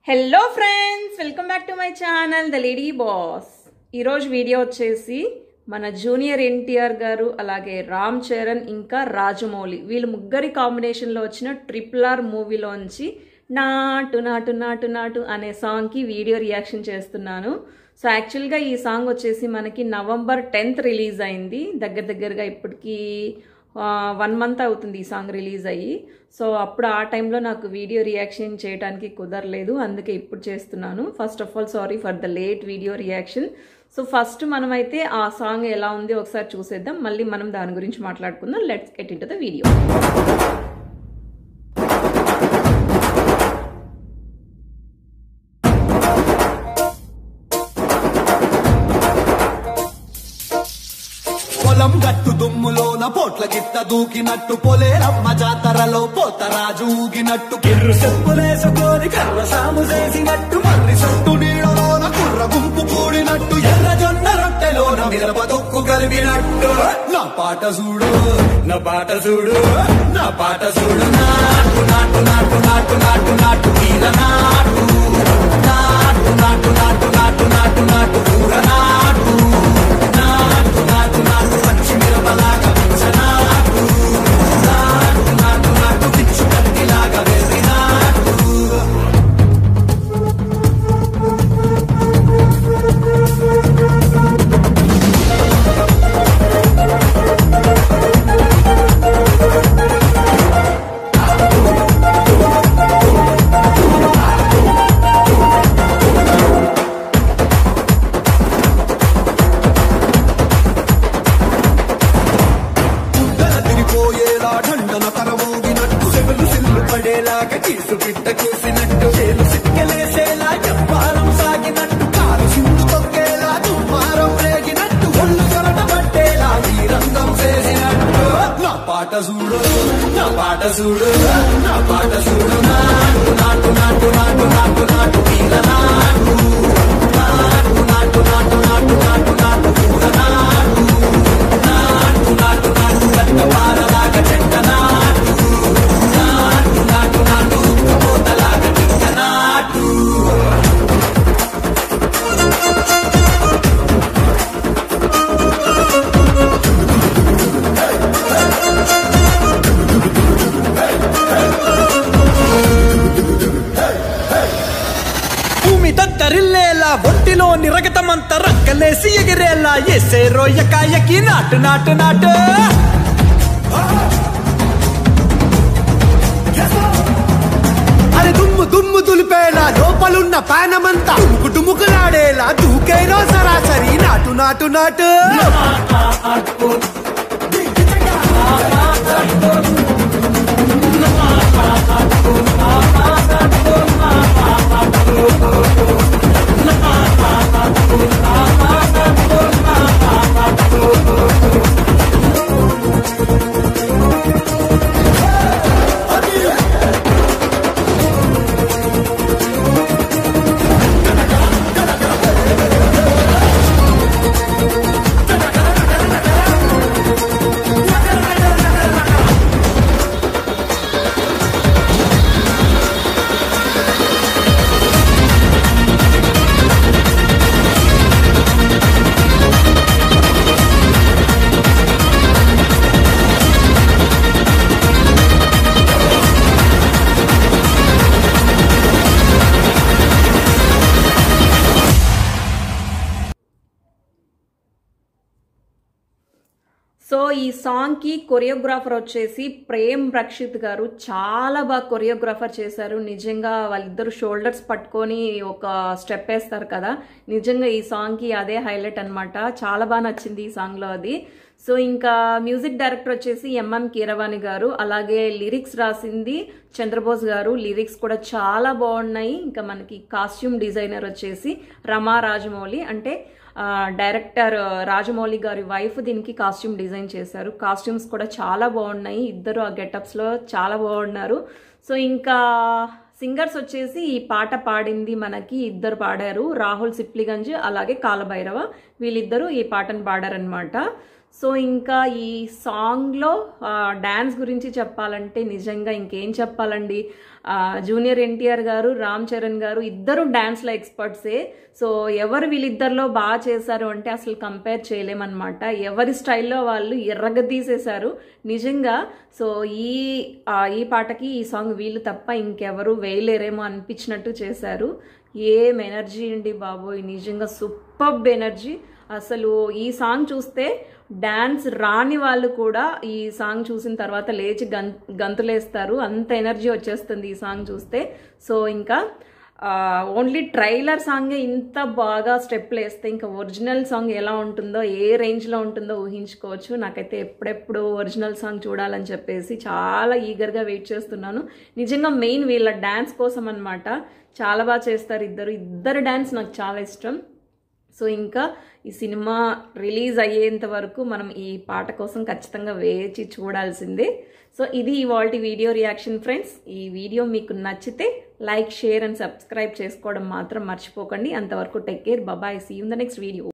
hello friends welcome back to my channel the lady boss ఈరోజు video వచ్చేసి మన junior NTR గారు అలాగే రామ్ చరణ్ ఇంకా రాజమౌళి వీళ్ళు ముగ్గురి కాంబినేషన్లో వచ్చిన ట్రిపుల్ ఆర్ మూవీలోంచి నాటు నాటు నాటు నాటు అనే సాంగ్కి వీడియో రియాక్షన్ చేస్తున్నాను సో యాక్చువల్గా ఈ సాంగ్ వచ్చేసి మనకి నవంబర్ టెన్త్ రిలీజ్ అయింది దగ్గర దగ్గరగా ఇప్పటికీ వన్ మంత్ అవుతుంది ఈ సాంగ్ రిలీజ్ అయ్యి సో అప్పుడు ఆ టైంలో నాకు వీడియో రియాక్షన్ చేయడానికి కుదరలేదు అందుకే ఇప్పుడు చేస్తున్నాను first of all sorry for the late video reaction so first మనమైతే ఆ సాంగ్ ఎలా ఉంది ఒకసారి చూసేద్దాం మళ్ళీ మనం దాని గురించి మాట్లాడుకుందాం let's get into the video పొలం గట్టు దుమ్ములోన పోట్ల గిత్త దూకినట్టు పొలేరమ్మ జాతరలో పోతరాజు ఊగినట్టు కిర్రు చెప్పులేసుకొని కర్ర సాము చేసినట్టు మర్రి చుట్టూ నీడలోన కుర్ర గుంపు కూడినట్టు ఎర్ర జొన్న రొట్టెలోన మిరప దొక్కు కలిగినట్టు నా పాట చూడు నా పాట చూడు నా పాట చూడు నాటు నాటు నాటు నాటు నాటు నాటు తీర నాటు నాటు నాటు నాటు నాటు నాటు నాటు కూర నాటు నాటు నాటు నాటు పచ్చి మిరపలాగా పిచ్చ నాటు నాటు నాటు నాటు పిచ్చు కత్తిలాగా వెర్రి నాటు గుడ్డల తిరిగిపోయేలా ఢండన కరమోగినట్టు సెవెలు సిల్లు పడేలాగా కీసు పిట్ట కూసినట్టు చేలు సిక్కలేసేలా చెప్పారం సాగినట్టు కాలు సింగు తొక్కేలా దుమ్మారం రేగినట్టు ఒళ్ళు చెమట పట్టేలా ఈ రంగం చేసినట్టు నా పాట చూడు నా పాట చూడు నా పాట చూడు నాటు నాటు నాటు నాటు నాటు నాటు తీర నాటు నాటు నాటు నాటు నాటు నాటు నాటు కూర నాటు నాటు నాటు నాటు గట్ట పారలాగా చెట్ట నాటు నాటు నాటు నాటు ఉక్కబోతలాగా చెట్ట నాటు భూమి దద్దరిల్లేలా ఒంటిలో నిరగతమంత రక్కలేసి ఎగిరేలా ఎసే రోయకాయకి నాటు నాటు నాటు అరే దుమ్ము దుమ్ము దులిపేలా లోపలున్న పానమంతా డుముకు డుముకులాడేలా దూకేనో సరాసరి నాటు నాటు నాటు సో ఈ సాంగ్కి కొరియోగ్రాఫర్ వచ్చేసి ప్రేమ్ రక్షిత్ గారు చాలా బాగా కొరియోగ్రాఫర్ చేశారు నిజంగా వాళ్ళిద్దరు షోల్డర్స్ పట్టుకొని ఒక స్టెప్ వేస్తారు కదా నిజంగా ఈ సాంగ్కి అదే హైలైట్ అనమాట చాలా బాగా నచ్చింది ఈ సాంగ్లో అది సో ఇంకా మ్యూజిక్ డైరెక్టర్ వచ్చేసి ఎంఎం కీరవాణి గారు అలాగే లిరిక్స్ రాసింది చంద్రబోస్ గారు లిరిక్స్ కూడా చాలా బాగున్నాయి ఇంకా మనకి కాస్ట్యూమ్ డిజైనర్ వచ్చేసి రమా రాజమౌళి అంటే ఆ, డైరెక్టర్ రాజమౌళి గారి వైఫ్ దీనికి కాస్ట్యూమ్ డిజైన్ చేశారు కాస్ట్యూమ్స్ కూడా చాలా బాగున్నాయి ఇద్దరు ఆ గెటప్స్లో చాలా బాగున్నారు సో ఇంకా సింగర్స్ వచ్చేసి ఈ పాట పాడింది మనకి ఇద్దరు పాడారు రాహుల్ సిప్లిగంజ్ అలాగే కాలభైరవ వీళ్ళిద్దరూ ఈ పాటను పాడారనమాట సో ఇంకా ఈ సాంగ్లో డ్యాన్స్ గురించి చెప్పాలంటే నిజంగా ఇంకేం చెప్పాలండి ఆ, జూనియర్ ఎన్టీఆర్ గారు రామ్ చరణ్ గారు ఇద్దరు డ్యాన్స్లో ఎక్స్పర్ట్సే సో ఎవరు వీళ్ళిద్దరిలో బాగా చేశారు అంటే అసలు కంపేర్ చేయలేమన్నమాట ఎవరి స్టైల్లో వాళ్ళు ఎర్రగ తీసేశారు నిజంగా సో ఈ ఆ, ఈ పాటకి ఈ సాంగ్ వీళ్ళు తప్ప ఇంకెవరు వేయలేరేమో అనిపించినట్టు చేశారు ఏం ఎనర్జీ అండి బాబోయ్ నిజంగా సూపర్బ్ ఎనర్జీ అసలు ఈ సాంగ్ చూస్తే డ్యాన్స్ రాని వాళ్ళు కూడా ఈ సాంగ్ చూసిన తర్వాత లేచి గం గంతులేస్తారు అంత ఎనర్జీ వచ్చేస్తుంది ఈ సాంగ్ చూస్తే సో ఇంకా ఓన్లీ ట్రైలర్ సాంగే ఇంత బాగా స్టెప్లు వేస్తే ఇంకా ఒరిజినల్ సాంగ్ ఎలా ఉంటుందో ఏ రేంజ్లో ఉంటుందో ఊహించుకోవచ్చు నాకైతే ఎప్పుడెప్పుడు ఒరిజినల్ సాంగ్ చూడాలని చెప్పేసి చాలా ఈగర్గా వెయిట్ చేస్తున్నాను నిజంగా మెయిన్ వీళ్ళ డ్యాన్స్ కోసం అనమాట చాలా బాగా చేస్తారు ఇద్దరు ఇద్దరు డ్యాన్స్ నాకు చాలా ఇష్టం సో ఇంకా ఈ సినిమా రిలీజ్ అయ్యేంత వరకు మనం ఈ పాట కోసం ఖచ్చితంగా వేచి చూడాల్సిందే సో ఇది ఇవాళ వీడియో రియాక్షన్ ఫ్రెండ్స్ ఈ వీడియో మీకు నచ్చితే లైక్ షేర్ అండ్ సబ్స్క్రైబ్ చేసుకోవడం మాత్రం మర్చిపోకండి అంతవరకు టేక్ కేర్ బాబాయ్ see in the next video